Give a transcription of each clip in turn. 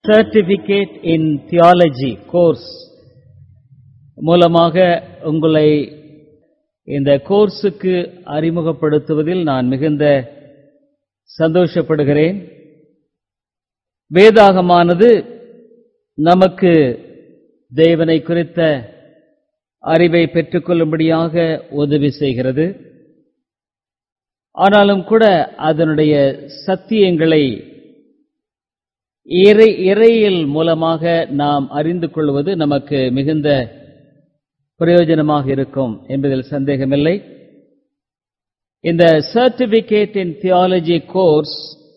certificate இன் theology course மூலமாக உங்களை இந்த கோர்ஸுக்கு அறிமுகப்படுத்துவதில் நான் மிகுந்த சந்தோஷப்படுகிறேன் வேதாகமானது நமக்கு தேவனை குறித்த அறிவை பெற்றுக்கொள்ளும்படியாக உதவி செய்கிறது ஆனாலும் கூட அதனுடைய சத்தியங்களை இறை இறையியல் மூலமாக நாம் அறிந்து கொள்வது நமக்கு மிகுந்த பிரயோஜனமாக இருக்கும் என்பதில் சந்தேகமில்லை இந்த சர்டிபிகேட் இன் தியாலஜி கோர்ஸ்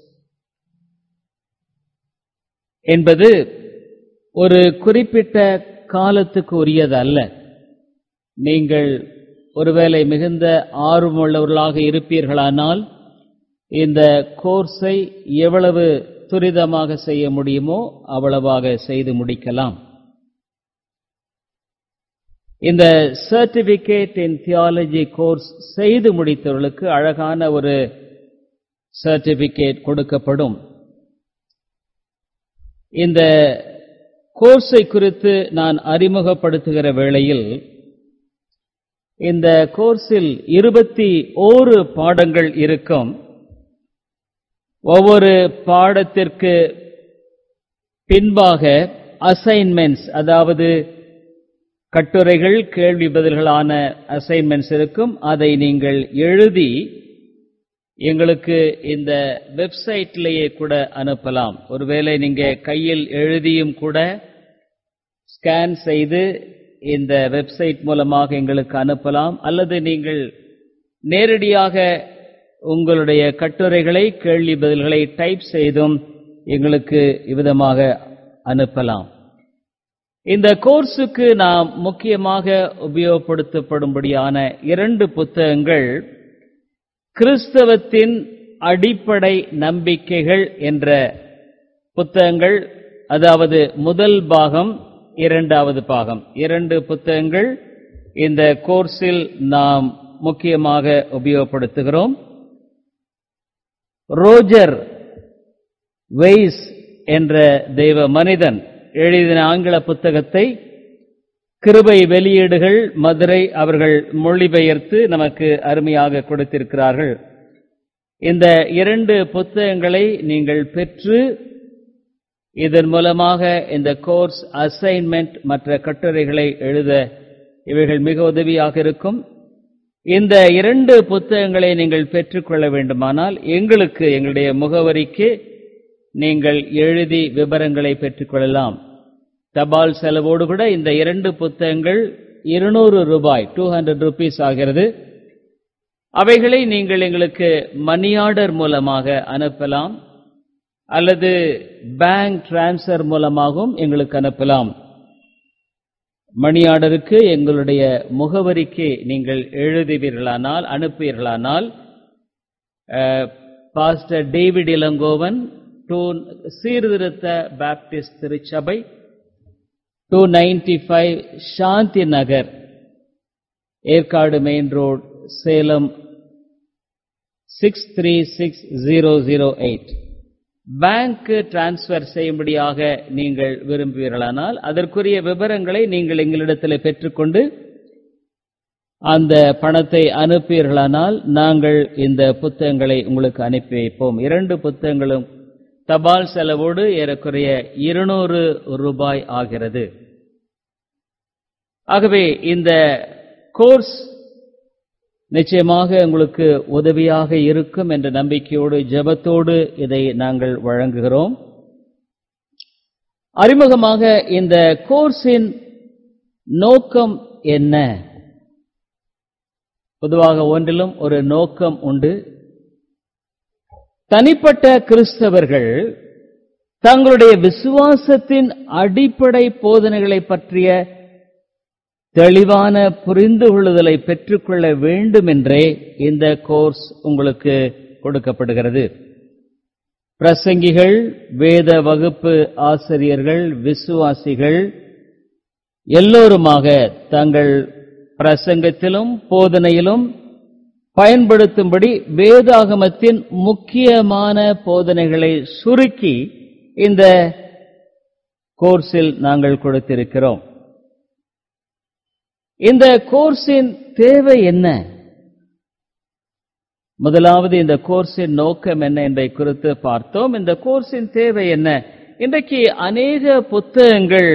என்பது ஒரு குறிப்பிட்ட காலத்துக்கு உரியது அல்ல நீங்கள் ஒருவேளை மிகுந்த ஆர்வமுள்ளவர்களாக இருப்பீர்களானால் இந்த கோர்ஸை எவ்வளவு துரிதமாக செய்ய முடியுமோ அவ்வளவாக செய்து முடிக்கலாம் இந்த சர்டிபிகேட் இன் தியாலஜி கோர்ஸ் செய்து முடித்தவர்களுக்கு அழகான ஒரு சர்டிபிகேட் கொடுக்கப்படும் இந்த கோர்ஸை குறித்து நான் அறிமுகப்படுத்துகிற வேளையில் இந்த கோர்ஸில் இருபத்தி ஓரு பாடங்கள் இருக்கும் ஒவ்வொரு பாடத்திற்கு பின்பாக அசைன்மெண்ட்ஸ் அதாவது கட்டுரைகள் கேள்வி பதில்களான அசைன்மெண்ட்ஸ் இருக்கும் அதை நீங்கள் எழுதி எங்களுக்கு இந்த வெப்சைட்லேயே கூட அனுப்பலாம் ஒருவேளை நீங்க கையில் எழுதியும் கூட ஸ்கேன் செய்து இந்த வெப்சைட் மூலமாக எங்களுக்கு அனுப்பலாம் அல்லது நீங்கள் நேரடியாக உங்களுடைய கட்டுரைகளை கேள்வி பதில்களை டைப் செய்தும் எங்களுக்கு இவ்விதமாக அனுப்பலாம் இந்த கோர்ஸுக்கு நாம் முக்கியமாக உபயோகப்படுத்தப்படும்படியான இரண்டு புத்தகங்கள் கிறிஸ்தவத்தின் அடிப்படை நம்பிக்கைகள் என்ற புத்தகங்கள் அதாவது முதல் பாகம் இரண்டாவது பாகம் இரண்டு புத்தகங்கள் இந்த கோர்ஸில் நாம் முக்கியமாக உபயோகப்படுத்துகிறோம் ரோஜர் வெய்ஸ் என்ற தெய்வ மனிதன் எழுதின ஆங்கில புத்தகத்தை கிருபை வெளியீடுகள் மதுரை அவர்கள் மொழிபெயர்த்து நமக்கு அருமையாக கொடுத்திருக்கிறார்கள் இந்த இரண்டு புத்தகங்களை நீங்கள் பெற்று இதன் மூலமாக இந்த கோர்ஸ் அசைன்மெண்ட் மற்ற கட்டுரைகளை எழுத இவைகள் மிக உதவியாக இருக்கும் இந்த இரண்டு புத்தகங்களை நீங்கள் பெற்றுக்கொள்ள வேண்டுமானால் எங்களுக்கு எங்களுடைய முகவரிக்கு நீங்கள் எழுதி விவரங்களை பெற்றுக்கொள்ளலாம் தபால் செலவோடு கூட இந்த இரண்டு புத்தகங்கள் இருநூறு ரூபாய் டூ ஹண்ட்ரட் ருபீஸ் ஆகிறது அவைகளை நீங்கள் எங்களுக்கு மணி ஆர்டர் மூலமாக அனுப்பலாம் அல்லது பேங்க் டிரான்ஸ்ஃபர் மூலமாகவும் எங்களுக்கு அனுப்பலாம் மணி ஆர்டருக்கு எங்களுடைய முகவரிக்கு நீங்கள் எழுதுவீர்களானால் அனுப்புவீர்களானால் பாஸ்டர் டேவிட் இளங்கோவன் டூ சீர்திருத்த பாப்டிஸ்ட் திருச்சபை two ninety five Shanti Nagar Yercaud main road Salem six three six zero zero eight bank transfer செய்யும்படியாக நீங்கள் விரும்புவீர்களானால் அதற்குரிய விவரங்களை நீங்கள் எங்களிடத்தில் பெற்றுக்கொண்டு அந்த பணத்தை அனுப்பீர்களானால் நாங்கள் இந்த புத்தகங்களை உங்களுக்கு அனுப்பி வைப்போம் இரண்டு புத்தகங்களும் தபால் செலவோடு ஏறக்குறைய இருநூறு ரூபாய் ஆகிறது ஆகவே இந்த கோர்ஸ் நிச்சயமாக உங்களுக்கு உதவியாக இருக்கும் என்ற நம்பிக்கையோடு ஜெபத்தோடு இதை நாங்கள் வழங்குகிறோம் அறிமுகமாக இந்த கோர்ஸின் நோக்கம் என்ன பொதுவாக ஒன்றிலும் ஒரு நோக்கம் உண்டு தனிப்பட்ட கிறிஸ்தவர்கள் தங்களுடைய விசுவாசத்தின் அடிப்படை போதனைகளை பற்றிய தெளிவான புரிந்து கொள்ளுதலை பெற்றுக்கொள்ள வேண்டும் என்றே இந்த கோர்ஸ் உங்களுக்கு கொடுக்கப்படுகிறது பிரசங்கிகள் வேத வகுப்பு ஆசிரியர்கள் விசுவாசிகள் எல்லோருமாக தங்கள் பிரசங்கத்திலும் போதனையிலும் பயன்படுத்தும்படி வேதாகமத்தின் முக்கியமான போதனைகளை சுருக்கி இந்த கோர்ஸில் நாங்கள் கொடுத்திருக்கிறோம் இந்த கோர்ஸின் தேவை என்ன முதலாவது இந்த கோர்ஸின் நோக்கம் என்ன என்பதை குறித்து பார்த்தோம் இந்த கோர்ஸின் தேவை என்ன இன்றைக்கு அநேக புத்தகங்கள்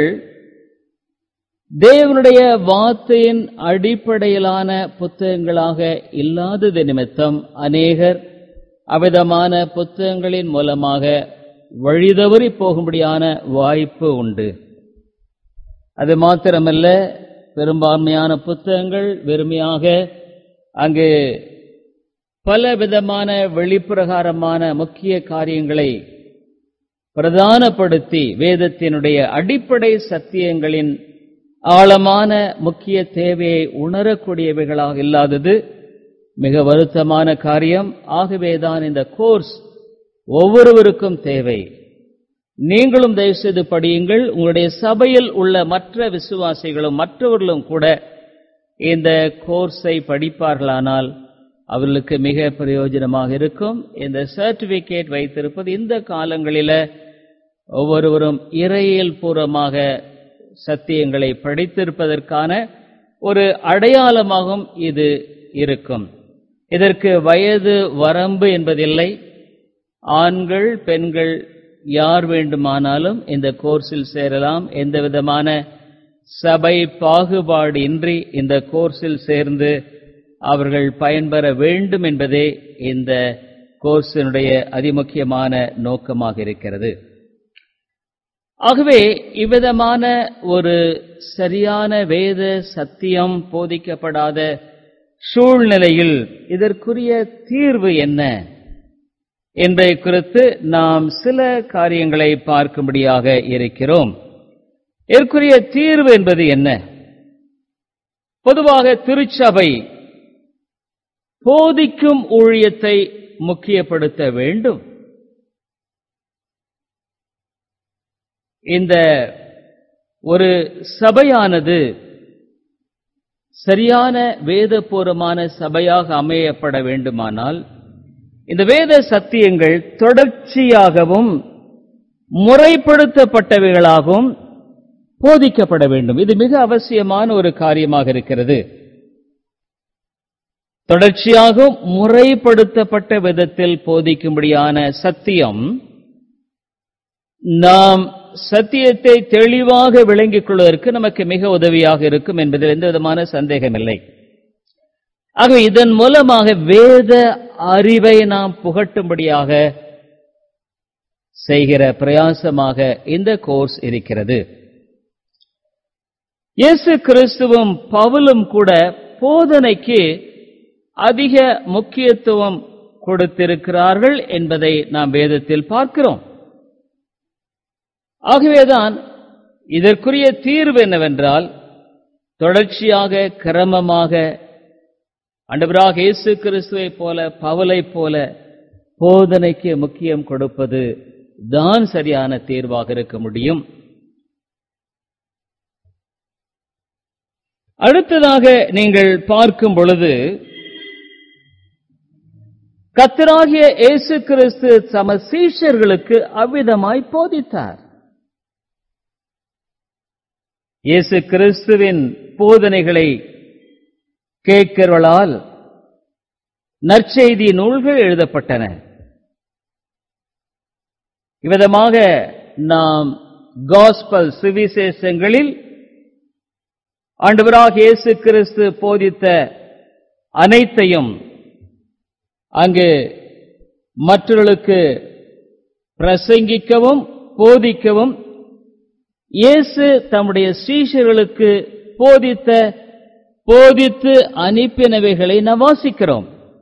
தேவனுடைய வார்த்தையின் அடிப்படையிலான புத்தகங்களாக இல்லாதது நிமித்தம் அநேகர் அவிதமான புத்தகங்களின் மூலமாக வழிதவறி போகும்படியான வாய்ப்பு உண்டு அது மாத்திரமல்ல பெரும்பான்மையான புத்தகங்கள் வெறுமையாக அங்கு பல விதமான வெளிப்பிரகாரமான முக்கிய காரியங்களை பிரதானப்படுத்தி வேதத்தினுடைய அடிப்படை சத்தியங்களின் ஆழமான முக்கிய தேவையை உணரக்கூடியவைகளாக இல்லாதது மிக வருத்தமான காரியம் ஆகவேதான் இந்த கோர்ஸ் ஒவ்வொருவருக்கும் தேவை நீங்களும் தயவுசெய்து படியுங்கள் உங்களுடைய சபையில் உள்ள மற்ற விசுவாசிகளும் மற்றவர்களும் கூட இந்த கோர்ஸை படிப்பார்களானால் அவர்களுக்கு மிக பிரயோஜனமாக இருக்கும் இந்த சர்டிபிகேட் வைத்திருப்பது இந்த காலங்களில ஒவ்வொருவரும் இறையியல் பூர்வமாக சத்தியங்களை படித்திருப்பதற்கான ஒரு அடையாளமாகவும் இது இருக்கும் இதற்கு வயது வரம்பு என்பதில்லை ஆண்கள் பெண்கள் யார் வேண்டுமானாலும் இந்த கோர்ஸில் சேரலாம் எந்த விதமான சபை பாகுபாடு இன்றி இந்த கோர்ஸில் சேர்ந்து அவர்கள் பயன்பெற வேண்டும் என்பதே இந்த கோர்ஸினுடைய அதிமுக்கியமான நோக்கமாக இருக்கிறது ஆகவே இவ்விதமான ஒரு சரியான வேத சத்தியம் போதிக்கப்படாத சூழ்நிலையில் இதற்குரிய தீர்வு என்ன என்பதை குறித்து நாம் சில காரியங்களை பார்க்கும்படியாக இருக்கிறோம் இதற்குரிய தீர்வு என்பது என்ன பொதுவாக திருச்சபை போதிக்கும் ஊழியத்தை முக்கியப்படுத்த வேண்டும் இந்த ஒரு சபையானது சரியான வேதபூர்வமான சபையாக அமையப்பட வேண்டுமானால் இந்த வேத சத்தியங்கள் தொடர்ச்சியாகவும் முறைப்படுத்தப்பட்டவைகளாகவும் போதிக்கப்பட வேண்டும் இது மிக அவசியமான ஒரு காரியமாக இருக்கிறது தொடர்ச்சியாக முறைப்படுத்தப்பட்ட விதத்தில் போதிக்கும்படியான சத்தியம் நாம் சத்தியத்தை தெளிவாக விளங்கிக் கொள்வதற்கு நமக்கு மிக உதவியாக இருக்கும் என்பதில் எந்த விதமான சந்தேகமில்லை ஆக இதன் மூலமாக வேத அறிவை நாம் புகட்டும்படியாக செய்கிற பிரயாசமாக இந்த கோர்ஸ் இருக்கிறது இயேசு கிறிஸ்துவும் பவுலும் கூட போதனைக்கு அதிக முக்கியத்துவம் கொடுத்திருக்கிறார்கள் என்பதை நாம் வேதத்தில் பார்க்கிறோம் ஆகவேதான் இதற்குரிய தீர்வு என்னவென்றால் தொடர்ச்சியாக கிரமமாக அண்டவராக இயேசு கிறிஸ்துவை போல பவலை போல போதனைக்கு முக்கியம் கொடுப்பது தான் சரியான தீர்வாக இருக்க முடியும் அடுத்ததாக நீங்கள் பார்க்கும் பொழுது கத்தராகிய இயேசு கிறிஸ்து சம சீஷர்களுக்கு அவ்விதமாய் போதித்தார் இயேசு கிறிஸ்துவின் போதனைகளை கேட்கிறவளால் நற்செய்தி நூல்கள் எழுதப்பட்டன இவ்விதமாக நாம் காஸ்பல் சுவிசேஷங்களில் ஆண்டவராக இயேசு கிறிஸ்து போதித்த அனைத்தையும் அங்கு மற்றவர்களுக்கு பிரசங்கிக்கவும் போதிக்கவும் இயேசு தம்முடைய சீஷர்களுக்கு போதித்த போதித்து அனுப்பினவைகளை நாம் வாசிக்கிறோம்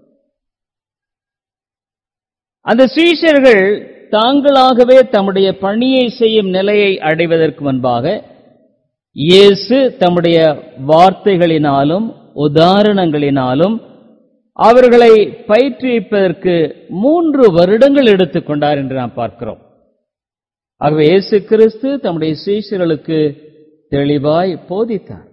அந்த சீஷர்கள் தாங்களாகவே தம்முடைய பணியை செய்யும் நிலையை அடைவதற்கு முன்பாக இயேசு தம்முடைய வார்த்தைகளினாலும் உதாரணங்களினாலும் அவர்களை பயிற்றுவிப்பதற்கு மூன்று வருடங்கள் எடுத்துக்கொண்டார் என்று நாம் பார்க்கிறோம் ஆகவே இயேசு கிறிஸ்து தம்முடைய சீஷர்களுக்கு தெளிவாய் போதித்தார்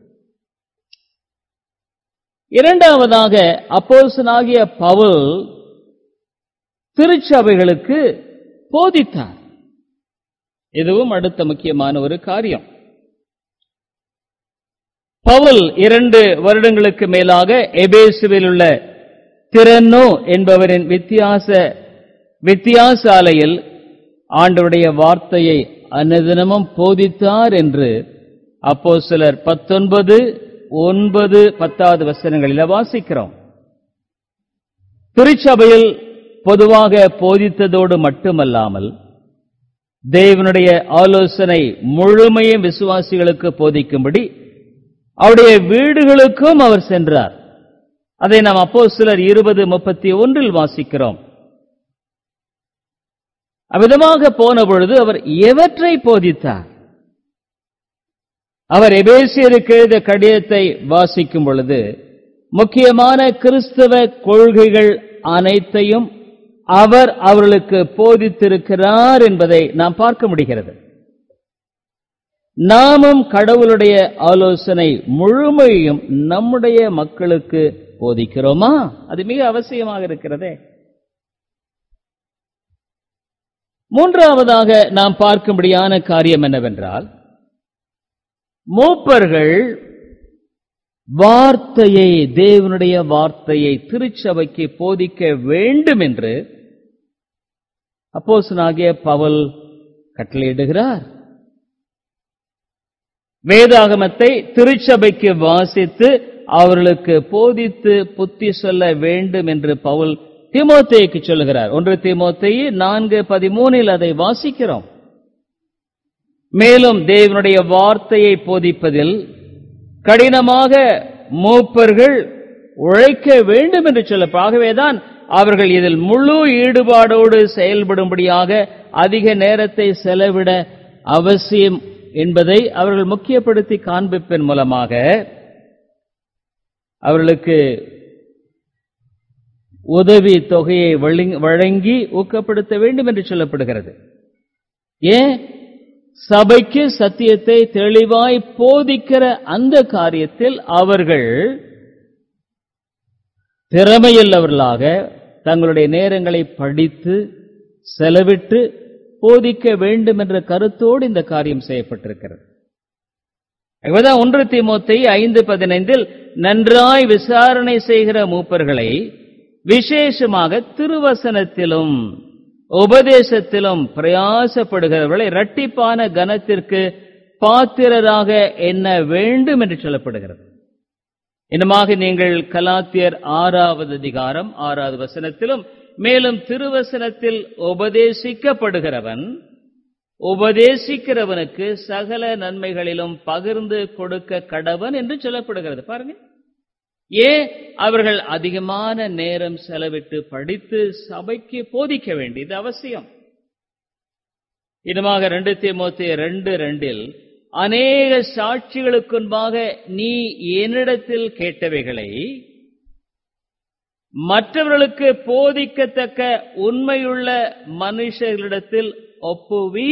இரண்டாவதாக அப்போசனாகிய பவுல் திருச்சபைகளுக்கு போதித்தார் இதுவும் அடுத்த முக்கியமான ஒரு காரியம் பவுல் இரண்டு வருடங்களுக்கு மேலாக எபேசுவில் உள்ள திறனோ என்பவரின் வித்தியாச வித்தியாசாலையில் ஆண்டவருடைய வார்த்தையை அனுதினமும் போதித்தார் என்று அப்போ சிலர் பத்தொன்பது ஒன்பது பத்தாவது வசனங்களில் வாசிக்கிறோம் திருச்சபையில் பொதுவாக போதித்ததோடு மட்டுமல்லாமல் தேவனுடைய ஆலோசனை முழுமையும் விசுவாசிகளுக்கு போதிக்கும்படி அவருடைய வீடுகளுக்கும் அவர் சென்றார் அதை நாம் அப்போ சிலர் இருபது முப்பத்தி ஒன்றில் வாசிக்கிறோம் அவ்விதமாக போன பொழுது அவர் எவற்றை போதித்தார் அவர் எபேசியருக்கு எழுத கடிதத்தை வாசிக்கும் பொழுது முக்கியமான கிறிஸ்தவ கொள்கைகள் அனைத்தையும் அவர் அவர்களுக்கு போதித்திருக்கிறார் என்பதை நாம் பார்க்க முடிகிறது நாமும் கடவுளுடைய ஆலோசனை முழுமையும் நம்முடைய மக்களுக்கு போதிக்கிறோமா அது மிக அவசியமாக இருக்கிறதே மூன்றாவதாக நாம் பார்க்கும்படியான காரியம் என்னவென்றால் மூப்பர்கள் வார்த்தையை தேவனுடைய வார்த்தையை திருச்சபைக்கு போதிக்க வேண்டும் என்று அப்போசனாகிய பவல் கட்டளையிடுகிறார் வேதாகமத்தை திருச்சபைக்கு வாசித்து அவர்களுக்கு போதித்து புத்தி சொல்ல வேண்டும் என்று பவுல் திமோத்தேயுக்கு சொல்லுகிறார் ஒன்று திமோத்தேயு நான்கு பதிமூனில் அதை வாசிக்கிறோம் மேலும் தேவனுடைய வார்த்தையை போதிப்பதில் கடினமாக மூப்பர்கள் உழைக்க வேண்டும் என்று சொல்ல ஆகவேதான் அவர்கள் இதில் முழு ஈடுபாடோடு செயல்படும்படியாக அதிக நேரத்தை செலவிட அவசியம் என்பதை அவர்கள் முக்கியப்படுத்தி காண்பிப்பதன் மூலமாக அவர்களுக்கு உதவி தொகையை வழங்கி ஊக்கப்படுத்த வேண்டும் என்று சொல்லப்படுகிறது ஏன் சபைக்கு சத்தியத்தை தெளிவாய் போதிக்கிற அந்த காரியத்தில் அவர்கள் திறமையுள்ளவர்களாக தங்களுடைய நேரங்களை படித்து செலவிட்டு போதிக்க வேண்டும் என்ற கருத்தோடு இந்த காரியம் செய்யப்பட்டிருக்கிறது அதுதான் ஒன்று தீமோத்தை ஐந்து பதினைந்தில் நன்றாய் விசாரணை செய்கிற மூப்பர்களை விசேஷமாக திருவசனத்திலும் உபதேசத்திலும் பிரயாசப்படுகிறவர்களை இரட்டிப்பான கனத்திற்கு பாத்திரராக என்ன வேண்டும் என்று சொல்லப்படுகிறது இன்னமாக நீங்கள் கலாத்தியர் ஆறாவது அதிகாரம் ஆறாவது வசனத்திலும் மேலும் திருவசனத்தில் உபதேசிக்கப்படுகிறவன் உபதேசிக்கிறவனுக்கு சகல நன்மைகளிலும் பகிர்ந்து கொடுக்க கடவன் என்று சொல்லப்படுகிறது பாருங்க ஏன் அவர்கள் அதிகமான நேரம் செலவிட்டு படித்து சபைக்கு போதிக்க வேண்டியது அவசியம் இதுமாக ரெண்டு தீமோத்தி ரெண்டு ரெண்டில் அநேக சாட்சிகளுக்கு முன்பாக நீ என்னிடத்தில் கேட்டவைகளை மற்றவர்களுக்கு போதிக்கத்தக்க உண்மையுள்ள மனுஷர்களிடத்தில் ஒப்புவி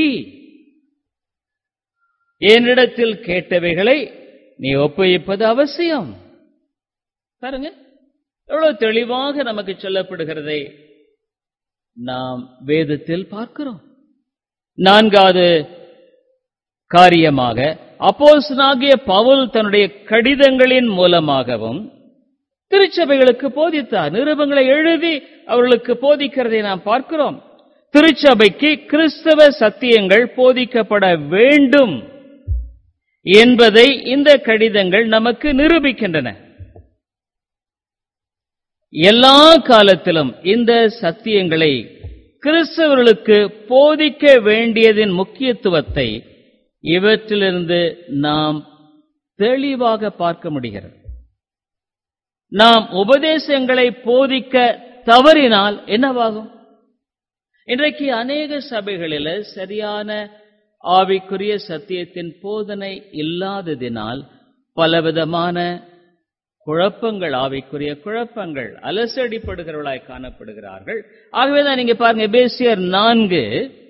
என்னிடத்தில் கேட்டவைகளை நீ ஒப்புவிப்பது அவசியம் பாருங்க எவ்வளவு தெளிவாக நமக்கு சொல்லப்படுகிறதை நாம் வேதத்தில் பார்க்கிறோம் நான்காவது காரியமாக அப்போஸ்னாகிய பவுல் தன்னுடைய கடிதங்களின் மூலமாகவும் திருச்சபைகளுக்கு போதித்தார் நிருபங்களை எழுதி அவர்களுக்கு போதிக்கிறதை நாம் பார்க்கிறோம் திருச்சபைக்கு கிறிஸ்தவ சத்தியங்கள் போதிக்கப்பட வேண்டும் என்பதை இந்த கடிதங்கள் நமக்கு நிரூபிக்கின்றன எல்லா காலத்திலும் இந்த சத்தியங்களை கிறிஸ்தவர்களுக்கு போதிக்க வேண்டியதின் முக்கியத்துவத்தை இவற்றிலிருந்து நாம் தெளிவாக பார்க்க முடிகிறது நாம் உபதேசங்களை போதிக்க தவறினால் என்னவாகும் இன்றைக்கு அநேக சபைகளில் சரியான ஆவிக்குரிய சத்தியத்தின் போதனை இல்லாததினால் பலவிதமான குழப்பங்கள் ஆவிக்குரிய குழப்பங்கள் அலசடிப்படுகிறவர்களாய் காணப்படுகிறார்கள் ஆகவேதான் நீங்க பாருங்க பேசியர் நான்கு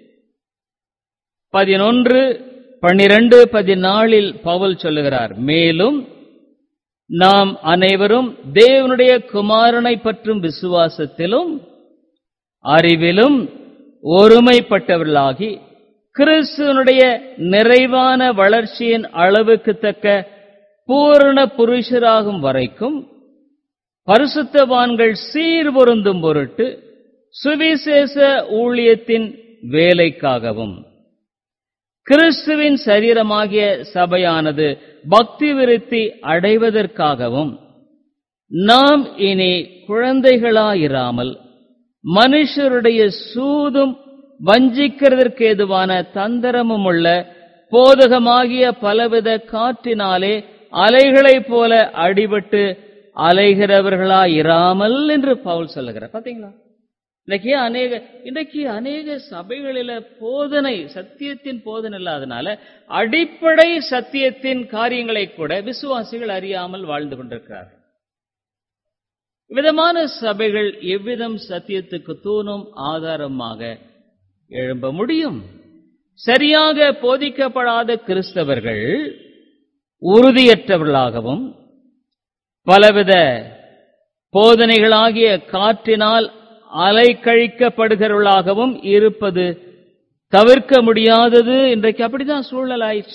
பதினொன்று பன்னிரண்டு பதினாலில் பவுல் சொல்லுகிறார் மேலும் நாம் அனைவரும் தேவனுடைய குமாரனை பற்றும் விசுவாசத்திலும் அறிவிலும் ஒருமைப்பட்டவர்களாகி கிறிஸ்துவனுடைய நிறைவான வளர்ச்சியின் அளவுக்கு தக்க பூரண புருஷராகும் வரைக்கும் பரிசுத்தவான்கள் சீர்பொருந்தும் பொருட்டு சுவிசேஷ ஊழியத்தின் வேலைக்காகவும் கிறிஸ்துவின் சரீரமாகிய சபையானது பக்தி விருத்தி அடைவதற்காகவும் நாம் இனி குழந்தைகளாயிராமல் மனுஷருடைய சூதும் வஞ்சிக்கிறதற்கு ஏதுவான தந்திரமும் உள்ள போதகமாகிய பலவித காற்றினாலே அலைகளைப் போல அடிபட்டு அலைகிறவர்களாயிராமல் என்று பவுல் சொல்லுகிறார் பாத்தீங்களா இன்னைக்கு அநேக இன்னைக்கு அநேக சபைகளில போதனை சத்தியத்தின் போதனை இல்லாதனால அடிப்படை சத்தியத்தின் காரியங்களை கூட விசுவாசிகள் அறியாமல் வாழ்ந்து கொண்டிருக்கிறார்கள் விதமான சபைகள் எவ்விதம் சத்தியத்துக்கு தூணும் ஆதாரமாக எழும்ப முடியும் சரியாக போதிக்கப்படாத கிறிஸ்தவர்கள் உறுதியற்றவர்களாகவும் பலவித போதனைகளாகிய காற்றினால் அலைக்கழிக்கப்படுகிறவர்களாகவும் இருப்பது தவிர்க்க முடியாதது இன்றைக்கு அப்படிதான் சூழல் ஆயிடுச்சு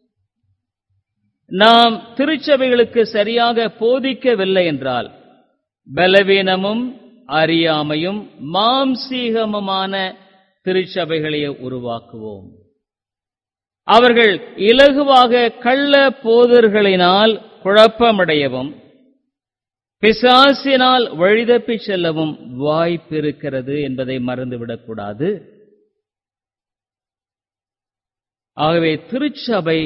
நாம் திருச்சபைகளுக்கு சரியாக போதிக்கவில்லை என்றால் பலவீனமும் அறியாமையும் மாம்சீகமுமான திருச்சபைகளையே உருவாக்குவோம் அவர்கள் இலகுவாக கள்ள போதர்களினால் குழப்பமடையவும் பிசாசினால் வழிதப்பி செல்லவும் வாய்ப்பிருக்கிறது என்பதை மறந்துவிடக்கூடாது ஆகவே திருச்சபை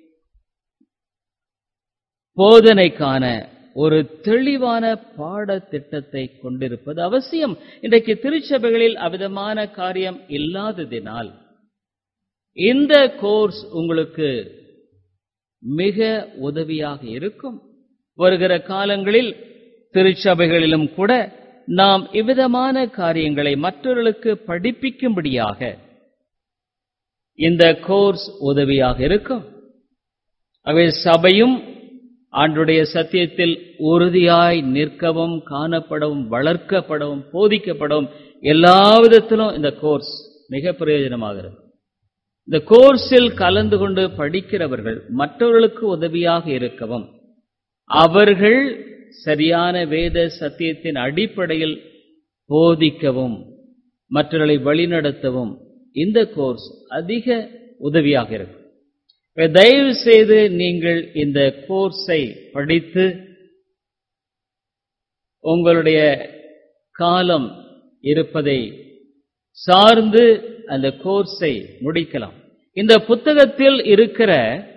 போதனைக்கான ஒரு தெளிவான பாடத்திட்டத்தை கொண்டிருப்பது அவசியம் இன்றைக்கு திருச்சபைகளில் அவ்விதமான காரியம் இல்லாததினால் இந்த கோர்ஸ் உங்களுக்கு மிக உதவியாக இருக்கும் வருகிற காலங்களில் திருச்சபைகளிலும் கூட நாம் இவ்விதமான காரியங்களை மற்றவர்களுக்கு படிப்பிக்கும்படியாக இந்த கோர்ஸ் உதவியாக இருக்கும் அவை சபையும் ஆண்டுடைய சத்தியத்தில் உறுதியாய் நிற்கவும் காணப்படவும் வளர்க்கப்படவும் போதிக்கப்படவும் எல்லா விதத்திலும் இந்த கோர்ஸ் மிக பிரயோஜனமாகிறது இந்த கோர்ஸில் கலந்து கொண்டு படிக்கிறவர்கள் மற்றவர்களுக்கு உதவியாக இருக்கவும் அவர்கள் சரியான வேத சத்தியத்தின் அடிப்படையில் போதிக்கவும் மற்றவர்களை வழிநடத்தவும் இந்த கோர்ஸ் அதிக உதவியாக இருக்கும் தயவு செய்து நீங்கள் இந்த கோர்ஸை படித்து உங்களுடைய காலம் இருப்பதை சார்ந்து அந்த கோர்ஸை முடிக்கலாம் இந்த புத்தகத்தில் இருக்கிற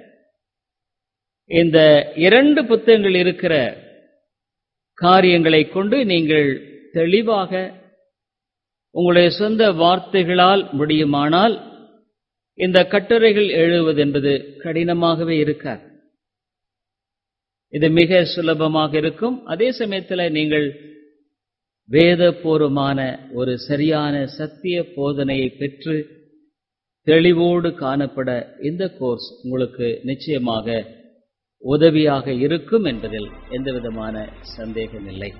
இந்த இரண்டு புத்தகங்கள் இருக்கிற காரியங்களை கொண்டு நீங்கள் தெளிவாக உங்களுடைய சொந்த வார்த்தைகளால் முடியுமானால் இந்த கட்டுரைகள் எழுதுவது என்பது கடினமாகவே இருக்காது இது மிக சுலபமாக இருக்கும் அதே சமயத்தில் நீங்கள் வேதபூர்வமான ஒரு சரியான சத்திய போதனையை பெற்று தெளிவோடு காணப்பட இந்த கோர்ஸ் உங்களுக்கு நிச்சயமாக உதவியாக இருக்கும் என்பதில் எந்தவிதமான சந்தேகமில்லை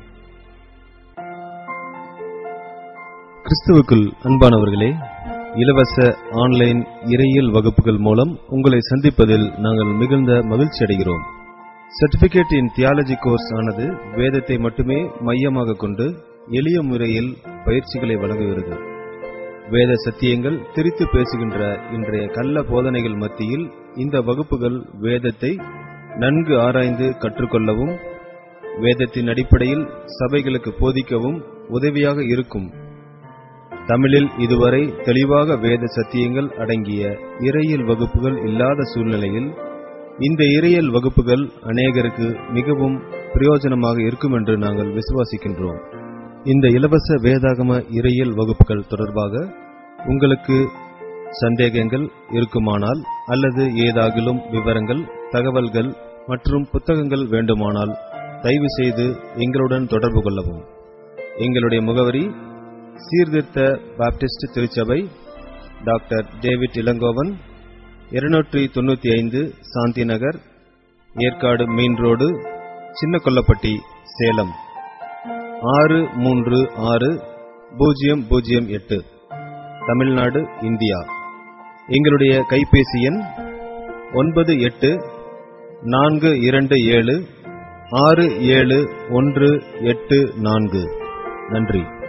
கிறிஸ்துவுக்குள் அன்பானவர்களே இலவச ஆன்லைன் இறையியல் வகுப்புகள் மூலம் உங்களை சந்திப்பதில் நாங்கள் மிகுந்த மகிழ்ச்சி அடைகிறோம் சர்டிபிகேட் இன் தியாலஜி கோர்ஸ் ஆனது வேதத்தை மட்டுமே மையமாக கொண்டு எளிய முறையில் பயிற்சிகளை வழங்குகிறது வேத சத்தியங்கள் திரித்து பேசுகின்ற இன்றைய கள்ள போதனைகள் மத்தியில் இந்த வகுப்புகள் வேதத்தை நன்கு ஆராய்ந்து கற்றுக்கொள்ளவும் வேதத்தின் அடிப்படையில் சபைகளுக்கு போதிக்கவும் உதவியாக இருக்கும் தமிழில் இதுவரை தெளிவாக வேத சத்தியங்கள் அடங்கிய இறையியல் வகுப்புகள் இல்லாத சூழ்நிலையில் இந்த இறையியல் வகுப்புகள் அநேகருக்கு மிகவும் பிரயோஜனமாக இருக்கும் என்று நாங்கள் விசுவாசிக்கின்றோம் இந்த இலவச வேதாகம இறையியல் வகுப்புகள் தொடர்பாக உங்களுக்கு சந்தேகங்கள் இருக்குமானால் அல்லது ஏதாகிலும் விவரங்கள் தகவல்கள் மற்றும் புத்தகங்கள் வேண்டுமானால் தயவு செய்து எங்களுடன் தொடர்பு கொள்ளவும் எங்களுடைய முகவரி சீர்திருத்த பாப்டிஸ்ட் திருச்சபை டாக்டர் டேவிட் இளங்கோவன் இருநூற்றி தொண்ணூத்தி ஐந்து சாந்தி நகர் ஏற்காடு மெயின் ரோடு சின்ன கொல்லப்பட்டி சேலம் ஆறு மூன்று ஆறு பூஜ்ஜியம் பூஜ்ஜியம் எட்டு தமிழ்நாடு இந்தியா எங்களுடைய கைபேசி எண் ஒன்பது எட்டு நான்கு இரண்டு ஏழு ஆறு ஏழு ஒன்று எட்டு நான்கு நன்றி